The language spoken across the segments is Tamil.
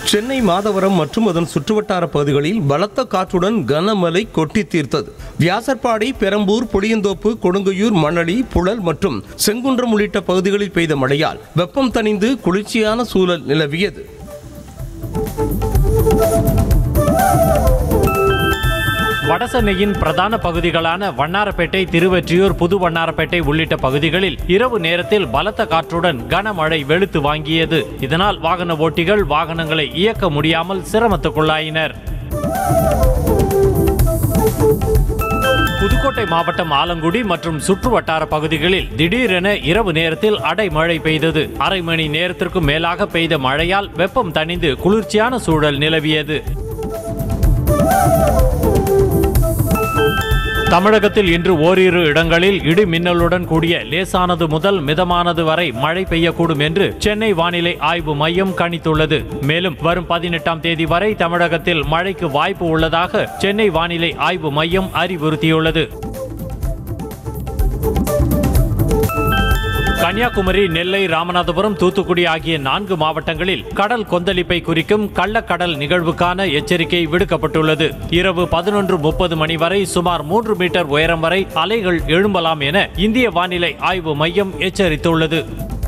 சென்னை மாதவரம் மற்றும் அதன் சுற்றுவட்டார பகுதிகளில் பலத்த காற்றுடன் கனமழை கொட்டி தீர்த்தது வியாசர்பாடி பெரம்பூர் புளியந்தோப்பு கொடுங்கையூர் மணலி புழல் மற்றும் செங்குன்றம் உள்ளிட்ட பகுதிகளில் பெய்த மழையால் வெப்பம் தணிந்து குளிர்ச்சியான சூழல் நிலவியது வடசென்னையின் பிரதான பகுதிகளான வண்ணாரப்பேட்டை திருவெற்றியூர் புது வண்ணாரப்பேட்டை உள்ளிட்ட பகுதிகளில் இரவு நேரத்தில் பலத்த காற்றுடன் கனமழை வெளுத்து வாங்கியது இதனால் வாகன ஓட்டிகள் வாகனங்களை இயக்க முடியாமல் சிரமத்துக்குள்ளாயினர் புதுக்கோட்டை மாவட்டம் ஆலங்குடி மற்றும் சுற்றுவட்டார பகுதிகளில் திடீரென இரவு நேரத்தில் அடைமழை பெய்தது அரை மணி நேரத்திற்கும் மேலாக பெய்த மழையால் வெப்பம் தணிந்து குளிர்ச்சியான சூழல் நிலவியது தமிழகத்தில் இன்று ஓரிரு இடங்களில் இடி மின்னலுடன் கூடிய லேசானது முதல் மிதமானது வரை மழை பெய்யக்கூடும் என்று சென்னை வானிலை ஆய்வு மையம் கணித்துள்ளது மேலும் வரும் பதினெட்டாம் தேதி வரை தமிழகத்தில் மழைக்கு வாய்ப்பு உள்ளதாக சென்னை வானிலை ஆய்வு மையம் அறிவுறுத்தியுள்ளது கன்னியாகுமரி நெல்லை ராமநாதபுரம் தூத்துக்குடி ஆகிய நான்கு மாவட்டங்களில் கடல் கொந்தளிப்பை குறிக்கும் கள்ளக்கடல் நிகழ்வுக்கான எச்சரிக்கை விடுக்கப்பட்டுள்ளது இரவு பதினொன்று முப்பது மணி வரை சுமார் மூன்று மீட்டர் உயரம் வரை அலைகள் எழும்பலாம் என இந்திய வானிலை ஆய்வு மையம் எச்சரித்துள்ளது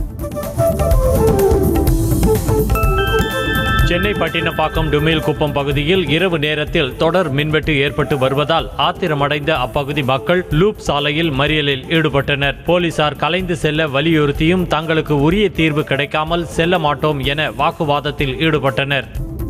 சென்னை பட்டினப்பாக்கம் டுமேல் குப்பம் பகுதியில் இரவு நேரத்தில் தொடர் மின்வெட்டு ஏற்பட்டு வருவதால் ஆத்திரமடைந்த அப்பகுதி மக்கள் லூப் சாலையில் மறியலில் ஈடுபட்டனர் போலீசார் கலைந்து செல்ல வலியுறுத்தியும் தங்களுக்கு உரிய தீர்வு கிடைக்காமல் செல்ல மாட்டோம் என வாக்குவாதத்தில் ஈடுபட்டனர்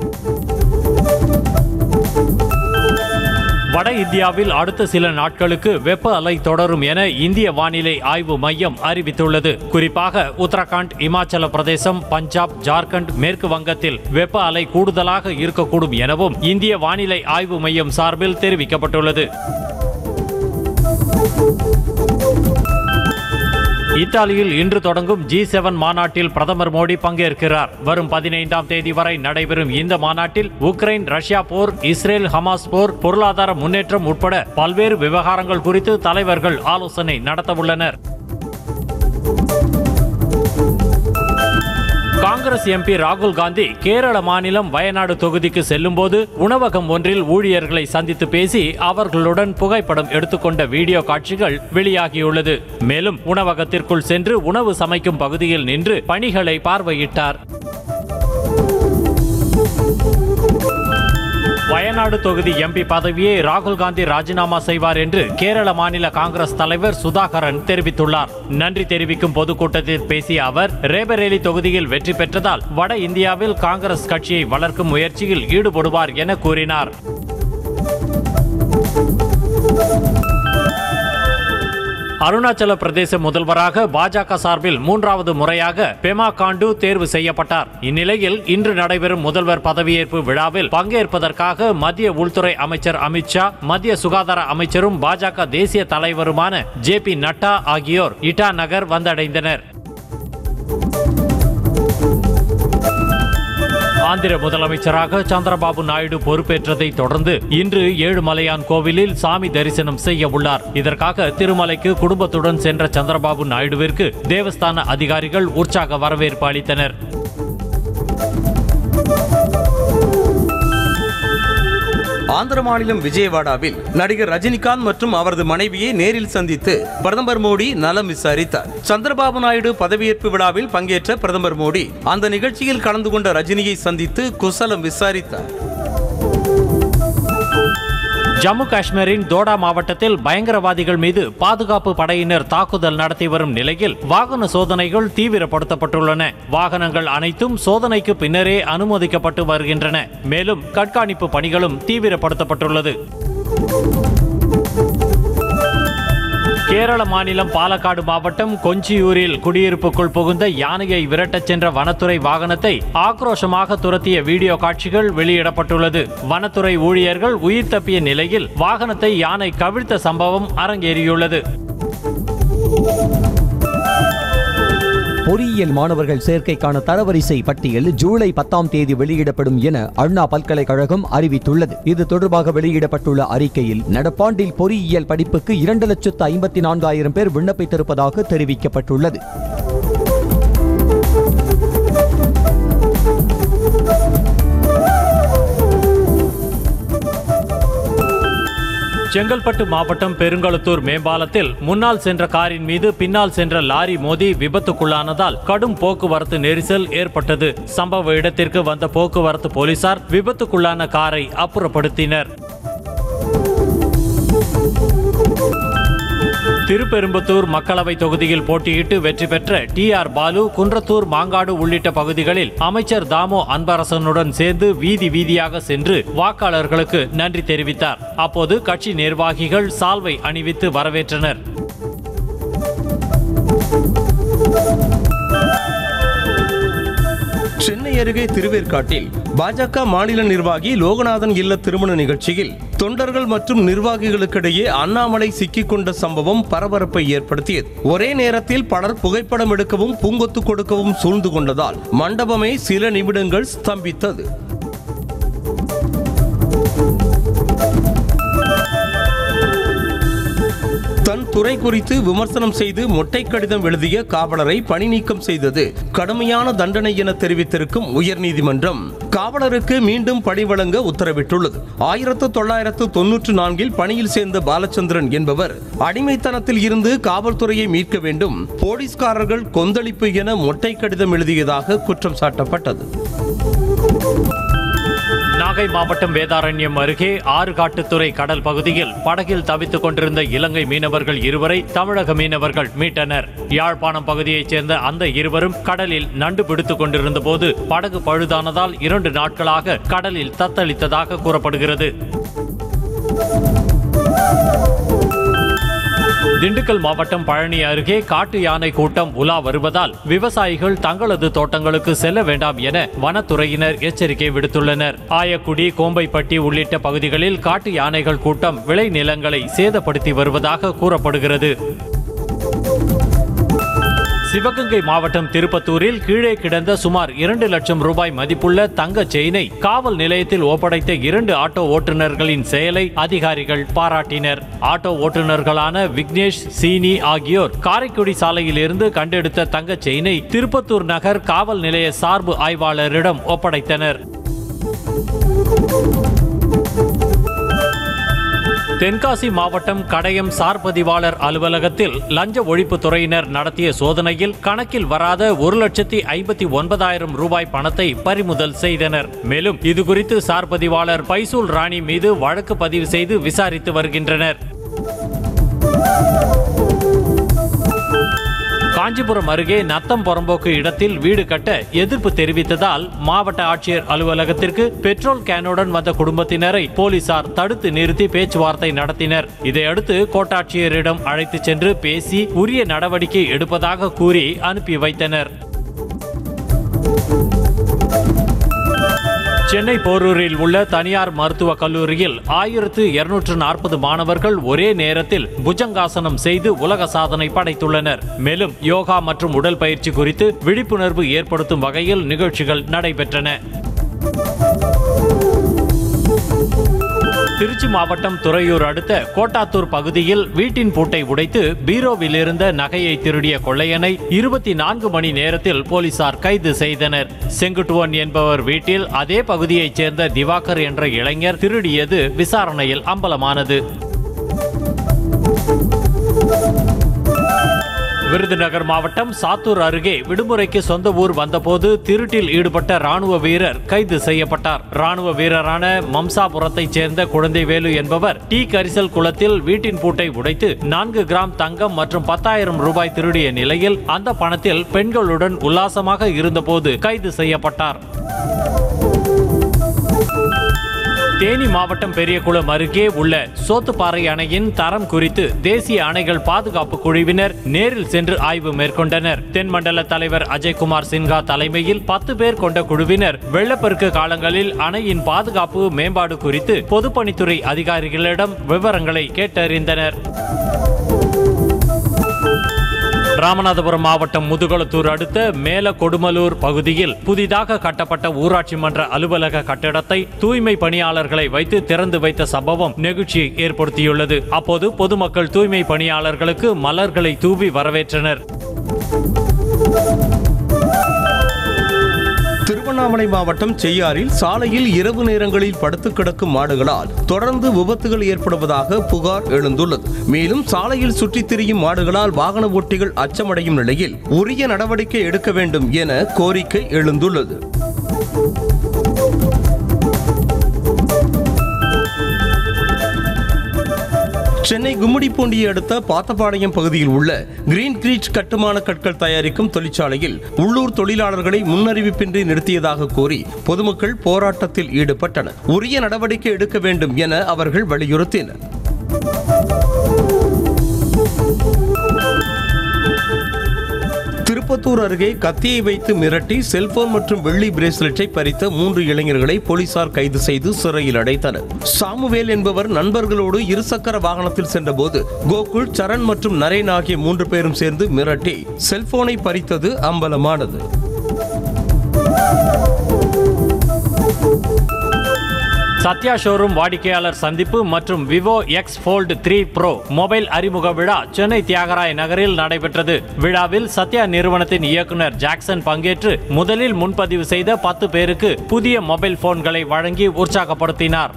வட இந்தியாவில் அடுத்த சில நாட்களுக்கு வெப்ப அலை தொடரும் என இந்திய வானிலை ஆய்வு மையம் அறிவித்துள்ளது குறிப்பாக உத்தரகாண்ட் இமாச்சல பிரதேசம் பஞ்சாப் ஜார்க்கண்ட் மேற்கு வங்கத்தில் வெப்ப அலை கூடுதலாக இருக்கக்கூடும் எனவும் இந்திய வானிலை ஆய்வு மையம் சார்பில் தெரிவிக்கப்பட்டுள்ளது இத்தாலியில் இன்று தொடங்கும் ஜி செவன் மாநாட்டில் பிரதமர் மோடி பங்கேற்கிறார் வரும் பதினைந்தாம் தேதி வரை நடைபெறும் இந்த மாநாட்டில் உக்ரைன் ரஷ்யா போர் இஸ்ரேல் ஹமாஸ் போர் பொருளாதார முன்னேற்றம் உட்பட பல்வேறு விவகாரங்கள் குறித்து தலைவர்கள் ஆலோசனை நடத்தவுள்ளனர் காங்கிரஸ் எம்பி ராகுல் காந்தி கேரள மாநிலம் வயநாடு தொகுதிக்கு செல்லும்போது உணவகம் ஒன்றில் ஊழியர்களை சந்தித்து பேசி அவர்களுடன் புகைப்படம் எடுத்துக்கொண்ட வீடியோ காட்சிகள் வெளியாகியுள்ளது மேலும் உணவகத்திற்குள் சென்று உணவு சமைக்கும் பகுதியில் நின்று பணிகளை பார்வையிட்டார் வயநாடு தொகுதி எம்பி பதவியை ராகுல் காந்தி ராஜினாமா செய்வார் என்று கேரள மாநில காங்கிரஸ் தலைவர் சுதாகரன் தெரிவித்துள்ளார் நன்றி தெரிவிக்கும் பொதுக்கூட்டத்தில் பேசிய அவர் ரேபரேலி தொகுதியில் வெற்றி பெற்றதால் வட இந்தியாவில் காங்கிரஸ் கட்சியை வளர்க்கும் முயற்சியில் ஈடுபடுவார் என கூறினார் அருணாச்சல பிரதேச முதல்வராக பாஜக சார்பில் மூன்றாவது முறையாக பெமா காண்டு தேர்வு செய்யப்பட்டார் இந்நிலையில் இன்று நடைபெறும் முதல்வர் பதவியேற்பு விழாவில் பங்கேற்பதற்காக மத்திய உள்துறை அமைச்சர் அமித்ஷா மத்திய சுகாதார அமைச்சரும் பாஜக தேசிய தலைவருமான ஜே பி நட்டா ஆகியோர் இட்டா நகர் வந்தடைந்தனர் ஆந்திர முதலமைச்சராக சந்திரபாபு நாயுடு பொறுப்பேற்றதை தொடர்ந்து இன்று ஏழுமலையான் கோவிலில் சாமி தரிசனம் செய்ய உள்ளார் இதற்காக திருமலைக்கு குடும்பத்துடன் சென்ற சந்திரபாபு நாயுடுவிற்கு தேவஸ்தான அதிகாரிகள் உற்சாக வரவேற்பு அளித்தனர் ஆந்திர மாநிலம் விஜயவாடாவில் நடிகர் ரஜினிகாந்த் மற்றும் அவரது மனைவியை நேரில் சந்தித்து பிரதமர் மோடி நலம் விசாரித்தார் சந்திரபாபு நாயுடு பதவியேற்பு விழாவில் பங்கேற்ற பிரதமர் மோடி அந்த நிகழ்ச்சியில் கலந்து கொண்ட ரஜினியை சந்தித்து குசலம் விசாரித்தார் ஜம்மு காஷ்மீரின் தோடா மாவட்டத்தில் பயங்கரவாதிகள் மீது பாதுகாப்பு படையினர் தாக்குதல் நடத்தி வரும் நிலையில் வாகன சோதனைகள் தீவிரப்படுத்தப்பட்டுள்ளன வாகனங்கள் அனைத்தும் சோதனைக்கு பின்னரே அனுமதிக்கப்பட்டு வருகின்றன மேலும் கண்காணிப்பு பணிகளும் தீவிரப்படுத்தப்பட்டுள்ளது கேரள மாநிலம் பாலக்காடு மாவட்டம் கொஞ்சியூரில் குடியிருப்புக்குள் புகுந்த யானையை விரட்டச் சென்ற வனத்துறை வாகனத்தை ஆக்ரோஷமாக துரத்திய வீடியோ காட்சிகள் வெளியிடப்பட்டுள்ளது வனத்துறை ஊழியர்கள் உயிர் தப்பிய நிலையில் வாகனத்தை யானை கவிழ்த்த சம்பவம் அரங்கேறியுள்ளது பொறியியல் மாணவர்கள் சேர்க்கைக்கான தரவரிசை பட்டியல் ஜூலை பத்தாம் தேதி வெளியிடப்படும் என அண்ணா பல்கலைக்கழகம் அறிவித்துள்ளது இது தொடர்பாக வெளியிடப்பட்டுள்ள அறிக்கையில் நடப்பாண்டில் பொறியியல் படிப்புக்கு இரண்டு லட்சத்து ஐம்பத்தி நான்காயிரம் பேர் விண்ணப்பித்திருப்பதாக தெரிவிக்கப்பட்டுள்ளது செங்கல்பட்டு மாவட்டம் பெருங்களத்தூர் மேம்பாலத்தில் முன்னால் சென்ற காரின் மீது பின்னால் சென்ற லாரி மோதி விபத்துக்குள்ளானதால் கடும் போக்குவரத்து நெரிசல் ஏற்பட்டது சம்பவ இடத்திற்கு வந்த போக்குவரத்து போலீசார் விபத்துக்குள்ளான காரை அப்புறப்படுத்தினர் திருப்பெரும்புத்தூர் மக்களவை தொகுதியில் போட்டியிட்டு வெற்றி பெற்ற டி ஆர் பாலு குன்றத்தூர் மாங்காடு உள்ளிட்ட பகுதிகளில் அமைச்சர் தாமோ அன்பரசனுடன் சேர்ந்து வீதி வீதியாக சென்று வாக்காளர்களுக்கு நன்றி தெரிவித்தார் அப்போது கட்சி நிர்வாகிகள் சால்வை அணிவித்து வரவேற்றனர் சென்னை அருகே திருவேற்காட்டில் பாஜக மாநில நிர்வாகி லோகநாதன் இல்ல திருமண நிகழ்ச்சியில் தொண்டர்கள் மற்றும் நிர்வாகிகளுக்கிடையே அண்ணாமலை சிக்கிக்கொண்ட சம்பவம் பரபரப்பை ஏற்படுத்தியது ஒரே நேரத்தில் பலர் புகைப்படம் எடுக்கவும் பூங்கொத்து கொடுக்கவும் சூழ்ந்து கொண்டதால் மண்டபமே சில நிமிடங்கள் ஸ்தம்பித்தது தன் துறை குறித்து விமர்சனம் செய்து மொட்டை கடிதம் எழுதிய காவலரை பணி நீக்கம் செய்தது கடுமையான தண்டனை என தெரிவித்திருக்கும் உயர்நீதிமன்றம் காவலருக்கு மீண்டும் பணி வழங்க உத்தரவிட்டுள்ளது ஆயிரத்து தொள்ளாயிரத்து தொன்னூற்று நான்கில் பணியில் சேர்ந்த பாலச்சந்திரன் என்பவர் அடிமைத்தனத்தில் இருந்து காவல்துறையை மீட்க வேண்டும் போலீஸ்காரர்கள் கொந்தளிப்பு என மொட்டை கடிதம் எழுதியதாக குற்றம் சாட்டப்பட்டது நாகை மாவட்டம் வேதாரண்யம் அருகே ஆறுகாட்டுத்துறை கடல் பகுதியில் படகில் தவித்துக் கொண்டிருந்த இலங்கை மீனவர்கள் இருவரை தமிழக மீனவர்கள் மீட்டனர் யாழ்ப்பாணம் பகுதியைச் சேர்ந்த அந்த இருவரும் கடலில் நண்டு பிடித்துக் கொண்டிருந்த போது படகு பழுதானதால் இரண்டு நாட்களாக கடலில் தத்தளித்ததாக கூறப்படுகிறது திண்டுக்கல் மாவட்டம் பழனி அருகே காட்டு யானை கூட்டம் உலா வருவதால் விவசாயிகள் தங்களது தோட்டங்களுக்கு செல்ல வேண்டாம் என வனத்துறையினர் எச்சரிக்கை விடுத்துள்ளனர் ஆயக்குடி கோம்பைப்பட்டி உள்ளிட்ட பகுதிகளில் காட்டு யானைகள் கூட்டம் விளை நிலங்களை சேதப்படுத்தி வருவதாக கூறப்படுகிறது சிவகங்கை மாவட்டம் திருப்பத்தூரில் கீழே கிடந்த சுமார் இரண்டு லட்சம் ரூபாய் மதிப்புள்ள தங்க செயினை காவல் நிலையத்தில் ஒப்படைத்த இரண்டு ஆட்டோ ஓட்டுநர்களின் செயலை அதிகாரிகள் பாராட்டினர் ஆட்டோ ஓட்டுநர்களான விக்னேஷ் சீனி ஆகியோர் காரைக்குடி சாலையில் இருந்து கண்டெடுத்த தங்க செயினை திருப்பத்தூர் நகர் காவல் நிலைய சார்பு ஆய்வாளரிடம் ஒப்படைத்தனர் தென்காசி மாவட்டம் கடையம் சார் பதிவாளர் அலுவலகத்தில் லஞ்ச ஒழிப்பு துறையினர் நடத்திய சோதனையில் கணக்கில் வராத ஒரு லட்சத்தி ஐம்பத்தி ஒன்பதாயிரம் ரூபாய் பணத்தை பறிமுதல் செய்தனர் மேலும் இதுகுறித்து சார் பதிவாளர் பைசூல் ராணி மீது வழக்கு பதிவு செய்து விசாரித்து வருகின்றனர் காஞ்சிபுரம் அருகே நத்தம் புறம்போக்கு இடத்தில் வீடு கட்ட எதிர்ப்பு தெரிவித்ததால் மாவட்ட ஆட்சியர் அலுவலகத்திற்கு பெட்ரோல் கேனுடன் வந்த குடும்பத்தினரை போலீசார் தடுத்து நிறுத்தி பேச்சுவார்த்தை நடத்தினர் இதையடுத்து கோட்டாட்சியரிடம் அழைத்துச் சென்று பேசி உரிய நடவடிக்கை எடுப்பதாக கூறி அனுப்பி வைத்தனர் சென்னை போரூரில் உள்ள தனியார் மருத்துவக் கல்லூரியில் ஆயிரத்து இருநூற்று நாற்பது மாணவர்கள் ஒரே நேரத்தில் புஜங்காசனம் செய்து உலக சாதனை படைத்துள்ளனர் மேலும் யோகா மற்றும் உடல் பயிற்சி குறித்து விழிப்புணர்வு ஏற்படுத்தும் வகையில் நிகழ்ச்சிகள் நடைபெற்றன திருச்சி மாவட்டம் துறையூர் அடுத்த கோட்டாத்தூர் பகுதியில் வீட்டின் பூட்டை உடைத்து பீரோவில் இருந்த நகையை திருடிய கொள்ளையனை இருபத்தி நான்கு மணி நேரத்தில் போலீசார் கைது செய்தனர் செங்குட்டுவன் என்பவர் வீட்டில் அதே பகுதியைச் சேர்ந்த திவாகர் என்ற இளைஞர் திருடியது விசாரணையில் அம்பலமானது விருதுநகர் மாவட்டம் சாத்தூர் அருகே விடுமுறைக்கு சொந்த ஊர் வந்தபோது திருட்டில் ஈடுபட்ட ராணுவ வீரர் கைது செய்யப்பட்டார் ராணுவ வீரரான மம்சாபுரத்தைச் சேர்ந்த குழந்தைவேலு என்பவர் டீ கரிசல் குளத்தில் வீட்டின் பூட்டை உடைத்து நான்கு கிராம் தங்கம் மற்றும் பத்தாயிரம் ரூபாய் திருடிய நிலையில் அந்த பணத்தில் பெண்களுடன் உல்லாசமாக இருந்தபோது கைது செய்யப்பட்டார் தேனி மாவட்டம் பெரியகுளம் அருகே உள்ள சோத்துப்பாறை அணையின் தரம் குறித்து தேசிய அணைகள் பாதுகாப்பு குழுவினர் நேரில் சென்று ஆய்வு மேற்கொண்டனர் தென்மண்டல தலைவர் அஜய்குமார் சின்ஹா தலைமையில் பத்து பேர் கொண்ட குழுவினர் வெள்ளப்பெருக்கு காலங்களில் அணையின் பாதுகாப்பு மேம்பாடு குறித்து பொதுப்பணித்துறை அதிகாரிகளிடம் விவரங்களை கேட்டறிந்தனர் ராமநாதபுரம் மாவட்டம் முதுகுளத்தூர் அடுத்த மேல கொடுமலூர் பகுதியில் புதிதாக கட்டப்பட்ட ஊராட்சி மன்ற அலுவலக கட்டிடத்தை தூய்மை பணியாளர்களை வைத்து திறந்து வைத்த சம்பவம் நெகிழ்ச்சியை ஏற்படுத்தியுள்ளது அப்போது பொதுமக்கள் தூய்மை பணியாளர்களுக்கு மலர்களை தூவி வரவேற்றனர் திருவண்ணாமலை மாவட்டம் செய்யாறில் சாலையில் இரவு நேரங்களில் படுத்து கிடக்கும் மாடுகளால் தொடர்ந்து விபத்துகள் ஏற்படுவதாக புகார் எழுந்துள்ளது மேலும் சாலையில் சுற்றித் திரியும் மாடுகளால் வாகன ஓட்டிகள் அச்சமடையும் நிலையில் உரிய நடவடிக்கை எடுக்க வேண்டும் என கோரிக்கை எழுந்துள்ளது சென்னை கும்மிடிப்பூண்டியை அடுத்த பாத்தபாளையம் பகுதியில் உள்ள கிரீன் கிரீச் கட்டுமான கற்கள் தயாரிக்கும் தொழிற்சாலையில் உள்ளூர் தொழிலாளர்களை முன்னறிவிப்பின்றி நிறுத்தியதாக கூறி பொதுமக்கள் போராட்டத்தில் ஈடுபட்டனர் உரிய நடவடிக்கை எடுக்க வேண்டும் என அவர்கள் வலியுறுத்தினர் திருப்பத்தூர் அருகே கத்தியை வைத்து மிரட்டி செல்போன் மற்றும் வெள்ளி பிரேஸ்லெட்டை பறித்த மூன்று இளைஞர்களை போலீசார் கைது செய்து சிறையில் அடைத்தனர் சாமுவேல் என்பவர் நண்பர்களோடு இருசக்கர வாகனத்தில் சென்றபோது கோகுல் சரண் மற்றும் நரேன் ஆகிய மூன்று பேரும் சேர்ந்து மிரட்டி செல்போனை பறித்தது அம்பலமானது சத்யா ஷோரூம் வாடிக்கையாளர் சந்திப்பு மற்றும் Vivo X Fold three Pro mobile அறிமுக விழா சென்னை தியாகராய நகரில் நடைபெற்றது விழாவில் சத்யா நிறுவனத்தின் இயக்குனர் ஜாக்சன் பங்கேற்று முதலில் முன்பதிவு செய்த பத்து பேருக்கு புதிய மொபைல் போன்களை வழங்கி உற்சாகப்படுத்தினார்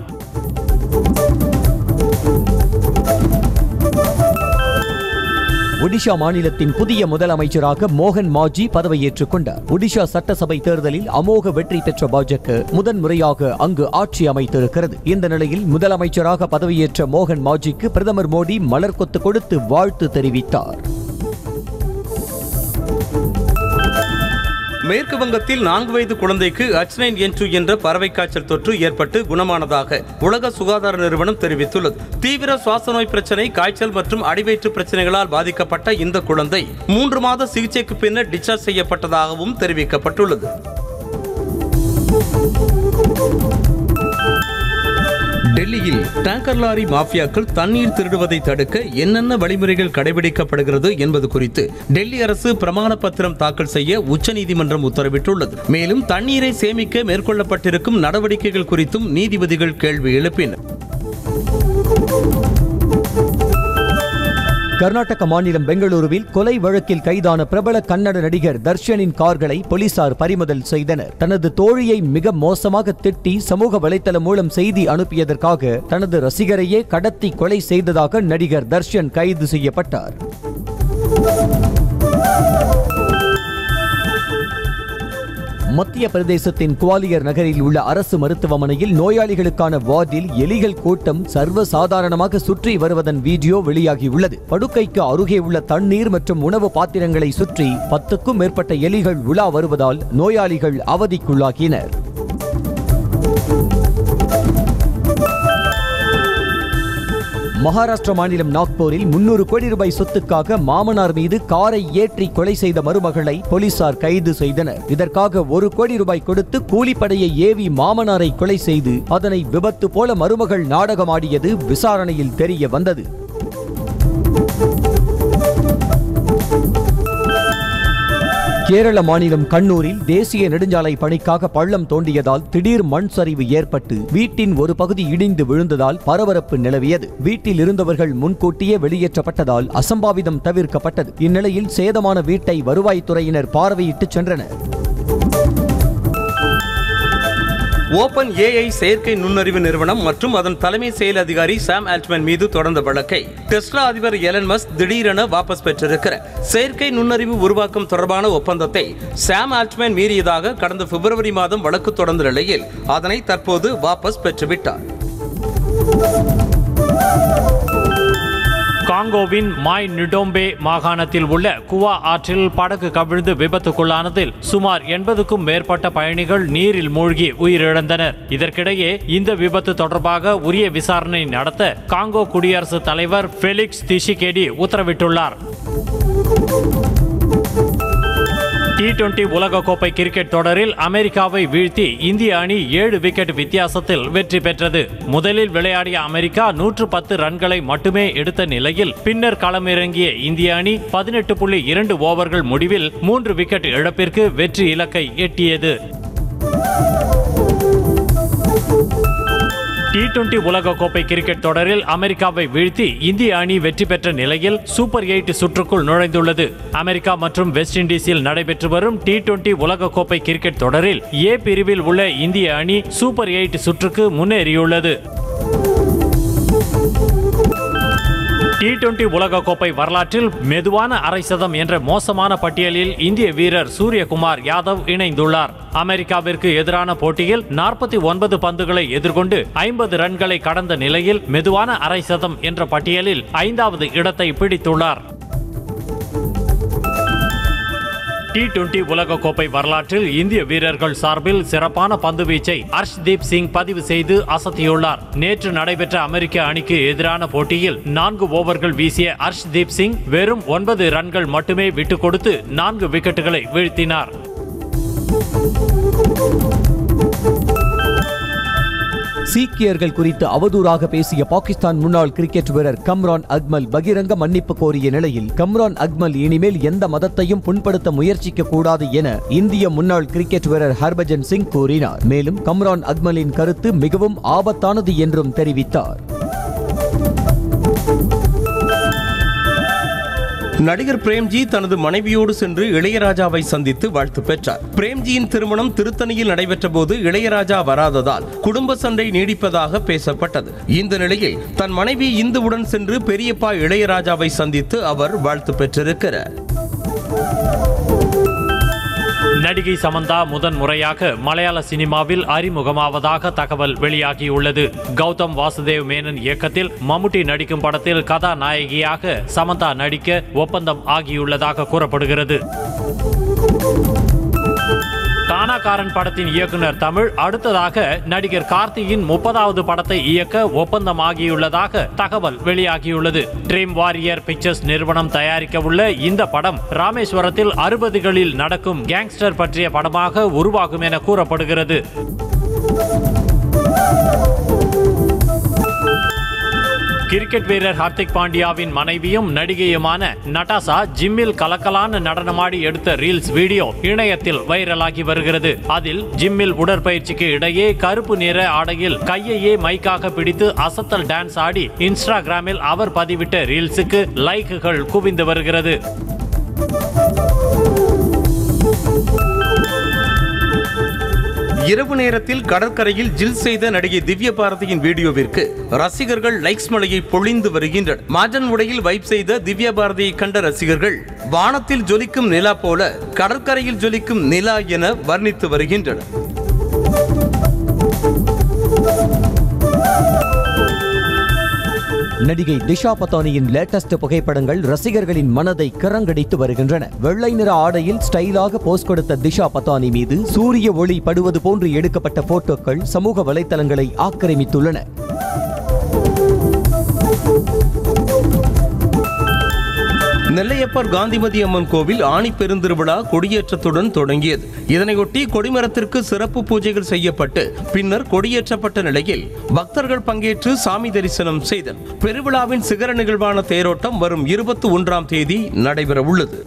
ஒடிஷா மாநிலத்தின் புதிய முதலமைச்சராக மோகன் மாஜி பதவியேற்றுக் கொண்டார் ஒடிஷா சட்டசபை தேர்தலில் அமோக வெற்றி பெற்ற பாஜக முதன் முறையாக அங்கு ஆட்சி அமைத்திருக்கிறது இந்த நிலையில் முதலமைச்சராக பதவியேற்ற மோகன் மாஜிக்கு பிரதமர் மோடி மலர் கொத்து கொடுத்து வாழ்த்து தெரிவித்தார் மேற்கு வங்கத்தில் நான்கு வயது குழந்தைக்கு எச் நைன் என் டூ என்ற பறவை காய்ச்சல் தொற்று ஏற்பட்டு குணமானதாக உலக சுகாதார நிறுவனம் தெரிவித்துள்ளது தீவிர சுவாச நோய் பிரச்சனை காய்ச்சல் மற்றும் அடிவயிற்று பிரச்சனைகளால் பாதிக்கப்பட்ட இந்த குழந்தை மூன்று மாத சிகிச்சைக்கு பின்னர் டிஸ்சார்ஜ் செய்யப்பட்டதாகவும் தெரிவிக்கப்பட்டுள்ளது டெல்லியில் டேங்கர் லாரி மாஃபியாக்கள் தண்ணீர் திருடுவதை தடுக்க என்னென்ன வழிமுறைகள் கடைபிடிக்கப்படுகிறது என்பது குறித்து டெல்லி அரசு பிரமாண பத்திரம் தாக்கல் செய்ய உச்சநீதிமன்றம் உத்தரவிட்டுள்ளது மேலும் தண்ணீரை சேமிக்க மேற்கொள்ளப்பட்டிருக்கும் நடவடிக்கைகள் குறித்தும் நீதிபதிகள் கேள்வி எழுப்பினர் கர்நாடக மாநிலம் பெங்களூருவில் கொலை வழக்கில் கைதான பிரபல கன்னட நடிகர் தர்ஷனின் கார்களை போலீசார் பறிமுதல் செய்தனர் தனது தோழியை மிக மோசமாக திட்டி சமூக வலைத்தளம் மூலம் செய்தி அனுப்பியதற்காக தனது ரசிகரையே கடத்தி கொலை செய்ததாக நடிகர் தர்ஷன் கைது செய்யப்பட்டார் மத்திய பிரதேசத்தின் குவாலியர் நகரில் உள்ள அரசு மருத்துவமனையில் நோயாளிகளுக்கான வார்டில் எலிகள் கூட்டம் சர்வசாதாரணமாக சுற்றி வருவதன் வீடியோ வெளியாகியுள்ளது படுக்கைக்கு அருகே உள்ள தண்ணீர் மற்றும் உணவு பாத்திரங்களை சுற்றி பத்துக்கும் மேற்பட்ட எலிகள் உலா வருவதால் நோயாளிகள் அவதிக்குள்ளாகினர் மகாராஷ்டிரா மாநிலம் நாக்பூரில் முன்னூறு கோடி ரூபாய் சொத்துக்காக மாமனார் மீது காரை ஏற்றி கொலை செய்த மருமகளை போலீசார் கைது செய்தனர் இதற்காக ஒரு கோடி ரூபாய் கொடுத்து கூலிப்படையை ஏவி மாமனாரை கொலை செய்து அதனை விபத்து போல மருமகள் நாடகமாடியது விசாரணையில் தெரிய வந்தது கேரள மாநிலம் கண்ணூரில் தேசிய நெடுஞ்சாலை பணிக்காக பள்ளம் தோண்டியதால் திடீர் மண் சரிவு ஏற்பட்டு வீட்டின் ஒரு பகுதி இடிந்து விழுந்ததால் பரபரப்பு நிலவியது வீட்டில் இருந்தவர்கள் முன்கூட்டியே வெளியேற்றப்பட்டதால் அசம்பாவிதம் தவிர்க்கப்பட்டது இந்நிலையில் சேதமான வீட்டை வருவாய்த்துறையினர் பார்வையிட்டு சென்றனர் ஓபன் ஏஐ செயற்கை நுண்ணறிவு நிறுவனம் மற்றும் அதன் தலைமை செயல் அதிகாரி சாம் ஆல்ட்மேன் மீது தொடர்ந்த வழக்கை டெஸ்லா அதிபர் எலன் மஸ்க் திடீரென வாபஸ் பெற்றிருக்கிற செயற்கை நுண்ணறிவு உருவாக்கம் தொடர்பான ஒப்பந்தத்தை சாம் ஆல்ட்மேன் மீறியதாக கடந்த பிப்ரவரி மாதம் வழக்கு தொடர்ந்த நிலையில் அதனை தற்போது வாபஸ் பெற்றுவிட்டார் காங்கோவின் மாய் நிடோம்பே மாகாணத்தில் உள்ள குவா ஆற்றில் படகு கவிழ்ந்து விபத்துக்குள்ளானதில் சுமார் எண்பதுக்கும் மேற்பட்ட பயணிகள் நீரில் மூழ்கி உயிரிழந்தனர் இதற்கிடையே இந்த விபத்து தொடர்பாக உரிய விசாரணை நடத்த காங்கோ குடியரசுத் தலைவர் ஃபெலிக்ஸ் திஷிகேடி உத்தரவிட்டுள்ளார் டி டுவெண்டி உலகக்கோப்பை கிரிக்கெட் தொடரில் அமெரிக்காவை வீழ்த்தி இந்திய அணி ஏழு விக்கெட் வித்தியாசத்தில் வெற்றி பெற்றது முதலில் விளையாடிய அமெரிக்கா நூற்று பத்து ரன்களை மட்டுமே எடுத்த நிலையில் பின்னர் களமிறங்கிய இந்திய அணி பதினெட்டு புள்ளி இரண்டு ஓவர்கள் முடிவில் மூன்று விக்கெட் இழப்பிற்கு வெற்றி இலக்கை எட்டியது டி டுவெண்டி உலகக்கோப்பை கிரிக்கெட் தொடரில் அமெரிக்காவை வீழ்த்தி இந்திய அணி வெற்றி பெற்ற நிலையில் சூப்பர் எயிட் சுற்றுக்குள் நுழைந்துள்ளது அமெரிக்கா மற்றும் வெஸ்ட் இண்டீஸில் நடைபெற்று வரும் டி டுவெண்டி உலகக்கோப்பை கிரிக்கெட் தொடரில் ஏ பிரிவில் உள்ள இந்திய அணி சூப்பர் எயிட் சுற்றுக்கு முன்னேறியுள்ளது டி டுவெண்டி உலகக்கோப்பை வரலாற்றில் மெதுவான அரை சதம் என்ற மோசமான பட்டியலில் இந்திய வீரர் சூரியகுமார் யாதவ் இணைந்துள்ளார் அமெரிக்காவிற்கு எதிரான போட்டியில் நாற்பத்தி ஒன்பது பந்துகளை எதிர்கொண்டு ஐம்பது ரன்களை கடந்த நிலையில் மெதுவான அரை சதம் என்ற பட்டியலில் ஐந்தாவது இடத்தை பிடித்துள்ளார் டி டுவெண்டி உலகக்கோப்பை வரலாற்றில் இந்திய வீரர்கள் சார்பில் சிறப்பான பந்துவீச்சை ஹர்ஷ்தீப் சிங் பதிவு செய்து அசத்தியுள்ளார் நேற்று நடைபெற்ற அமெரிக்க அணிக்கு எதிரான போட்டியில் நான்கு ஓவர்கள் வீசிய ஹர்ஷ்தீப் சிங் வெறும் ஒன்பது ரன்கள் மட்டுமே விட்டுக் கொடுத்து நான்கு விக்கெட்டுகளை வீழ்த்தினார் சீக்கியர்கள் குறித்து அவதூறாக பேசிய பாகிஸ்தான் முன்னாள் கிரிக்கெட் வீரர் கம்ரான் அக்மல் பகிரங்க மன்னிப்பு கோரிய நிலையில் கம்ரான் அக்மல் இனிமேல் எந்த மதத்தையும் புண்படுத்த முயற்சிக்க கூடாது என இந்திய முன்னாள் கிரிக்கெட் வீரர் ஹர்பஜன் சிங் கூறினார் மேலும் கம்ரான் அக்மலின் கருத்து மிகவும் ஆபத்தானது என்றும் தெரிவித்தார் நடிகர் பிரேம்ஜி தனது மனைவியோடு சென்று இளையராஜாவை சந்தித்து வாழ்த்து பெற்றார் பிரேம்ஜியின் திருமணம் திருத்தணியில் நடைபெற்ற போது இளையராஜா வராததால் குடும்ப சண்டை நீடிப்பதாக பேசப்பட்டது இந்த நிலையில் தன் மனைவி இந்துவுடன் சென்று பெரியப்பா இளையராஜாவை சந்தித்து அவர் வாழ்த்து பெற்றிருக்கிறார் நடிகை சமந்தா முதன் முறையாக மலையாள சினிமாவில் அறிமுகமாவதாக தகவல் வெளியாகியுள்ளது கௌதம் வாசுதேவ் மேனன் இயக்கத்தில் மம்முட்டி நடிக்கும் படத்தில் கதாநாயகியாக சமந்தா நடிக்க ஒப்பந்தம் ஆகியுள்ளதாக கூறப்படுகிறது தானாகாரன் படத்தின் இயக்குனர் தமிழ் அடுத்ததாக நடிகர் கார்த்தியின் முப்பதாவது படத்தை இயக்க ஒப்பந்தம் ஆகியுள்ளதாக தகவல் வெளியாகியுள்ளது ட்ரீம் வாரியர் பிக்சர்ஸ் நிறுவனம் தயாரிக்க உள்ள இந்த படம் ராமேஸ்வரத்தில் அறுபதுகளில் நடக்கும் கேங்ஸ்டர் பற்றிய படமாக உருவாகும் என கூறப்படுகிறது கிரிக்கெட் வீரர் ஹர்திக் பாண்டியாவின் மனைவியும் நடிகையுமான நட்டாசா ஜிம்மில் கலக்கலான நடனமாடி எடுத்த ரீல்ஸ் வீடியோ இணையத்தில் வைரலாகி வருகிறது அதில் ஜிம்மில் உடற்பயிற்சிக்கு இடையே கருப்பு நிற ஆடையில் கையையே மைக்காக பிடித்து அசத்தல் டான்ஸ் ஆடி இன்ஸ்டாகிராமில் அவர் பதிவிட்ட ரீல்ஸுக்கு லைக்குகள் குவிந்து வருகிறது இரவு நேரத்தில் கடற்கரையில் ஜில் செய்த நடிகை திவ்ய பாரதியின் வீடியோவிற்கு ரசிகர்கள் லைக்ஸ் மழையை பொழிந்து வருகின்றனர் மாஜன் உடையில் வைப் செய்த திவ்ய பாரதியை கண்ட ரசிகர்கள் வானத்தில் ஜொலிக்கும் நிலா போல கடற்கரையில் ஜொலிக்கும் நிலா என வர்ணித்து வருகின்றனர் நடிகை திஷா பத்தானியின் லேட்டஸ்ட் புகைப்படங்கள் ரசிகர்களின் மனதை கிறங்கடித்து வருகின்றன வெள்ளை நிற ஆடையில் ஸ்டைலாக போஸ் கொடுத்த திஷா பத்தானி மீது சூரிய ஒளி படுவது போன்று எடுக்கப்பட்ட போட்டோக்கள் சமூக வலைத்தளங்களை ஆக்கிரமித்துள்ளன நெல்லையப்பர் காந்திமதி அம்மன் கோவில் ஆணி பெருந்திருவிழா கொடியேற்றத்துடன் தொடங்கியது இதனையொட்டி கொடிமரத்திற்கு சிறப்பு பூஜைகள் செய்யப்பட்டு பின்னர் கொடியேற்றப்பட்ட நிலையில் பக்தர்கள் பங்கேற்று சாமி தரிசனம் செய்தனர் பெருவிழாவின் சிகர நிகழ்வான தேரோட்டம் வரும் இருபத்தி ஒன்றாம் தேதி நடைபெற உள்ளது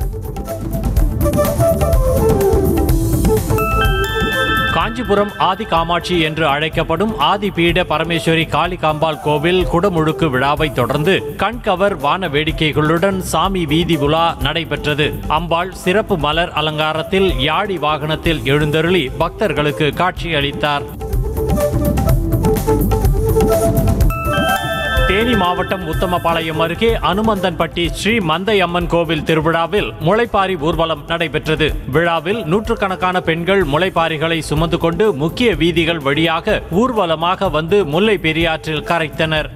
காஞ்சிபுரம் ஆதி காமாட்சி என்று அழைக்கப்படும் ஆதி பீட பரமேஸ்வரி காளிகாம்பாள் கோவில் குடமுழுக்கு விழாவை தொடர்ந்து கண்கவர் வான வேடிக்கைகளுடன் சாமி வீதி உலா நடைபெற்றது அம்பாள் சிறப்பு மலர் அலங்காரத்தில் யாழி வாகனத்தில் எழுந்தருளி பக்தர்களுக்கு காட்சியளித்தார் தேனி மாவட்டம் உத்தமபாளையம் அருகே அனுமந்தன்பட்டி ஸ்ரீ மந்தையம்மன் கோவில் திருவிழாவில் முளைப்பாரி ஊர்வலம் நடைபெற்றது விழாவில் நூற்றுக்கணக்கான பெண்கள் முளைப்பாரிகளை சுமந்து கொண்டு முக்கிய வீதிகள் வழியாக ஊர்வலமாக வந்து முல்லை பெரியாற்றில் கரைத்தனர்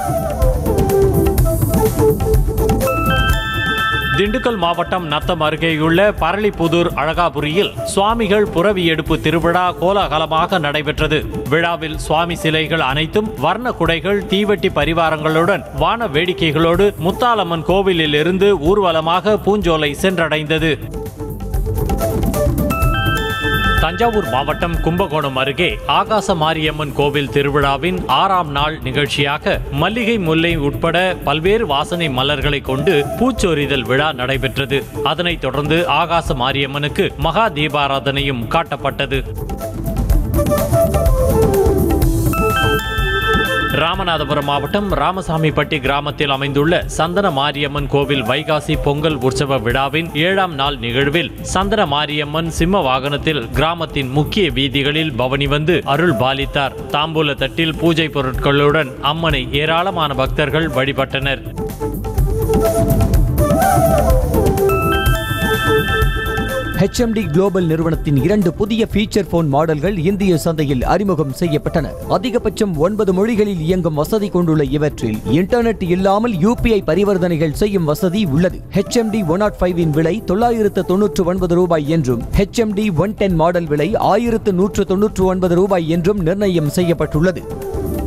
திண்டுக்கல் மாவட்டம் நத்தம் அருகேயுள்ள பரளிப்புதூர் அழகாபுரியில் சுவாமிகள் புறவி எடுப்பு திருவிழா கோலாகலமாக நடைபெற்றது விழாவில் சுவாமி சிலைகள் அனைத்தும் வர்ண குடைகள் தீவெட்டி பரிவாரங்களுடன் வான வேடிக்கைகளோடு முத்தாலம்மன் கோவிலில் இருந்து ஊர்வலமாக பூஞ்சோலை சென்றடைந்தது தஞ்சாவூர் மாவட்டம் கும்பகோணம் அருகே ஆகாச மாரியம்மன் கோவில் திருவிழாவின் ஆறாம் நாள் நிகழ்ச்சியாக மல்லிகை முல்லை உட்பட பல்வேறு வாசனை மலர்களை கொண்டு பூச்சொரிதல் விழா நடைபெற்றது அதனைத் தொடர்ந்து ஆகாச மாரியம்மனுக்கு மகா தீபாராதனையும் காட்டப்பட்டது ராமநாதபுரம் மாவட்டம் ராமசாமிப்பட்டி கிராமத்தில் அமைந்துள்ள சந்தன மாரியம்மன் கோவில் வைகாசி பொங்கல் உற்சவ விழாவின் ஏழாம் நாள் நிகழ்வில் சந்தன மாரியம்மன் சிம்ம வாகனத்தில் கிராமத்தின் முக்கிய வீதிகளில் பவனி வந்து அருள் பாலித்தார் தாம்பூல தட்டில் பூஜை பொருட்களுடன் அம்மனை ஏராளமான பக்தர்கள் வழிபட்டனர் HMD குளோபல் நிறுவனத்தின் இரண்டு புதிய ஃபீச்சர் போன் மாடல்கள் இந்திய சந்தையில் அறிமுகம் செய்யப்பட்டன அதிகபட்சம் ஒன்பது மொழிகளில் இயங்கும் வசதி கொண்டுள்ள இவற்றில் இன்டர்நெட் இல்லாமல் யூபிஐ பரிவர்த்தனைகள் செய்யும் வசதி உள்ளது HMD ஒன் நாட் ஃபைவின் விலை தொள்ளாயிரத்து தொன்னூற்று ஒன்பது ரூபாய் என்றும் HMD ஒன் டென் மாடல் விலை ஆயிரத்து நூற்று தொன்னூற்று ஒன்பது ரூபாய் என்றும் நிர்ணயம் செய்யப்பட்டுள்ளது